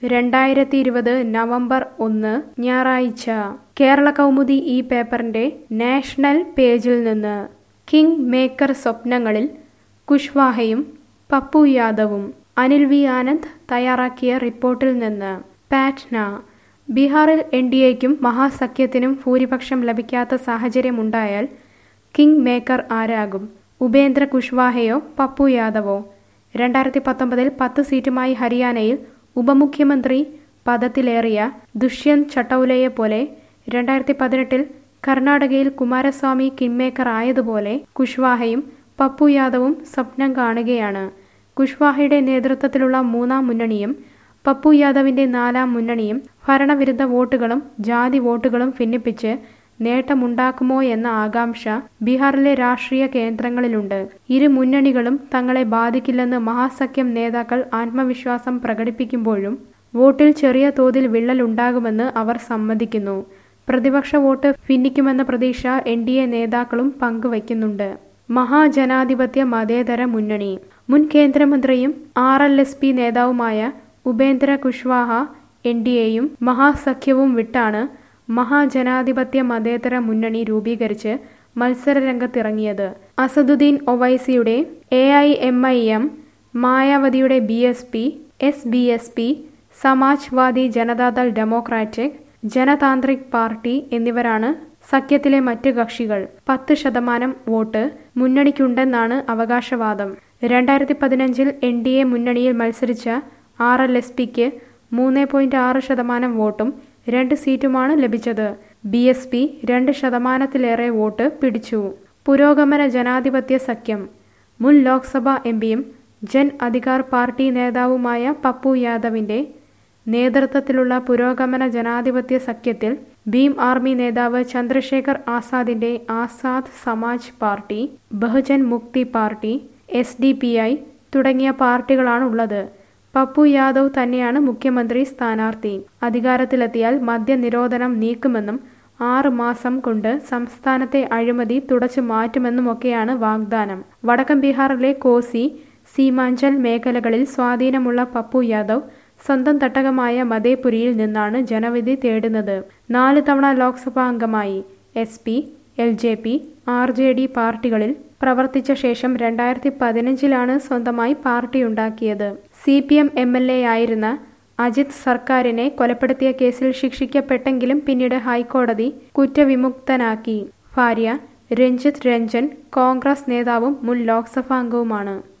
രണ്ടായിരത്തി ഇരുപത് നവംബർ ഒന്ന് ഞായറാഴ്ച കേരള കൗമുദി ഈ പേപ്പറിന്റെ നാഷണൽ പേജിൽ നിന്ന് കിങ് മേക്കർ സ്വപ്നങ്ങളിൽ കുഷ്വാഹയും പപ്പു യാദവും അനിൽ വി ആനന്ദ് തയ്യാറാക്കിയ റിപ്പോർട്ടിൽ നിന്ന് പാറ്റ്ന ബീഹാറിൽ എൻ ഡി എക്കും മഹാസഖ്യത്തിനും ഭൂരിപക്ഷം ലഭിക്കാത്ത സാഹചര്യമുണ്ടായാൽ കിങ് മേക്കർ ആരാകും ഉപേന്ദ്ര കുഷ്വാഹയോ പപ്പു യാദവോ രണ്ടായിരത്തി പത്തൊമ്പതിൽ പത്ത് സീറ്റുമായി ഹരിയാനയിൽ ഉപമുഖ്യമന്ത്രി പദത്തിലേറിയ ദുഷ്യന്ത് ചട്ടൗലയെ പോലെ രണ്ടായിരത്തി പതിനെട്ടിൽ കർണാടകയിൽ കുമാരസ്വാമി കിങ്മേക്കർ ആയതുപോലെ കുഷ്വാഹയും പപ്പു യാദവും സ്വപ്നം കാണുകയാണ് കുഷ്വാഹയുടെ നേതൃത്വത്തിലുള്ള മൂന്നാം മുന്നണിയും പപ്പു യാദവിന്റെ നാലാം മുന്നണിയും ഭരണവിരുദ്ധ വോട്ടുകളും ജാതി വോട്ടുകളും ഭിന്നിപ്പിച്ച് നേട്ടമുണ്ടാക്കുമോ എന്ന ആകാംക്ഷ ബീഹാറിലെ രാഷ്ട്രീയ കേന്ദ്രങ്ങളിലുണ്ട് ഇരു മുന്നണികളും തങ്ങളെ ബാധിക്കില്ലെന്ന് മഹാസഖ്യം നേതാക്കൾ ആത്മവിശ്വാസം പ്രകടിപ്പിക്കുമ്പോഴും വോട്ടിൽ ചെറിയ തോതിൽ വിള്ളലുണ്ടാകുമെന്ന് അവർ സമ്മതിക്കുന്നു പ്രതിപക്ഷ വോട്ട് ഭിന്നിക്കുമെന്ന പ്രതീക്ഷ എൻ ഡി എ നേതാക്കളും പങ്കുവയ്ക്കുന്നുണ്ട് മഹാജനാധിപത്യ മതേതര മുന്നണി മുൻ കേന്ദ്രമന്ത്രിയും ആർ എൽ എസ് പി നേതാവുമായ ഉപേന്ദ്ര കുഷ്വാഹ എൻ ഡി എയും മഹാസഖ്യവും വിട്ടാണ് മഹാജനാധിപത്യ മതേതര മുന്നണി രൂപീകരിച്ച് മത്സരരംഗത്തിറങ്ങിയത് അസദുദ്ദീൻ ഒവൈസിയുടെ A I M I M മായാവതിയുടെ B S P S B S P Samajwadi Janata Dal democratic Janatantrik party എന്നിവരാണ് സഖ്യത്തിലെ മറ്റ് കക്ഷികൾ പത്ത് ശതമാനം വോട്ട് മുന്നണിക്കുണ്ടെന്നാണ് അവകാശവാദം രണ്ടായിരത്തി പതിനഞ്ചിൽ എൻ ഡി എ മുന്നണിയിൽ മത്സരിച്ച ആർ എൽ എസ് പിക്ക് മൂന്ന് പോയിന്റ് ആറ് ശതമാനം വോട്ടും രണ്ട് സീറ്റുമാണ് ലഭിച്ചത് ബി എസ് പി രണ്ട് ശതമാനത്തിലേറെ വോട്ട് പിടിച്ചു പുരോഗമന ജനാധിപത്യ സഖ്യം മുൻ ലോക്സഭാ എം പിയും ജൻ അധികാർ പാർട്ടി നേതാവുമായ പപ്പു യാദവിന്റെ നേതൃത്വത്തിലുള്ള പുരോഗമന ജനാധിപത്യ സഖ്യത്തിൽ ഭീം ആർമി നേതാവ് ചന്ദ്രശേഖർ ആസാദിന്റെ Azad Samaj party Bahujan Mukti party S D P I തുടങ്ങിയ പാർട്ടികളാണുള്ളത് പപ്പു യാദവ് തന്നെയാണ് മുഖ്യമന്ത്രി സ്ഥാനാർത്ഥി അധികാരത്തിലെത്തിയാൽ മദ്യനിരോധനം നീക്കുമെന്നും ആറ് മാസം കൊണ്ട് സംസ്ഥാനത്തെ അഴിമതി തുടച്ചു മാറ്റുമെന്നുമൊക്കെയാണ് വാഗ്ദാനം വടക്കൻ ബീഹാറിലെ കോസി സീമാഞ്ചൽ മേഖലകളിൽ സ്വാധീനമുള്ള പപ്പു യാദവ് സ്വന്തം തട്ടകമായ മതേപുരിയിൽ നിന്നാണ് ജനവിധി തേടുന്നത് നാല് തവണ ലോക്സഭാ അംഗമായി S P L J P R J D പാർട്ടികളിൽ പ്രവർത്തിച്ച ശേഷം രണ്ടായിരത്തി പതിനഞ്ചിലാണ് സ്വന്തമായി പാർട്ടിയുണ്ടാക്കിയത് C P M M L A ആയിരുന്ന അജിത് സർക്കാരിനെ കൊലപ്പെടുത്തിയ കേസിൽ ശിക്ഷിക്കപ്പെട്ടെങ്കിലും പിന്നീട് ഹൈക്കോടതി കുറ്റവിമുക്തനാക്കി ഭാര്യ രഞ്ജിത്ത് രഞ്ജൻ കോൺഗ്രസ് നേതാവും മുൻ ലോക്സഭാ അംഗവുമാണ്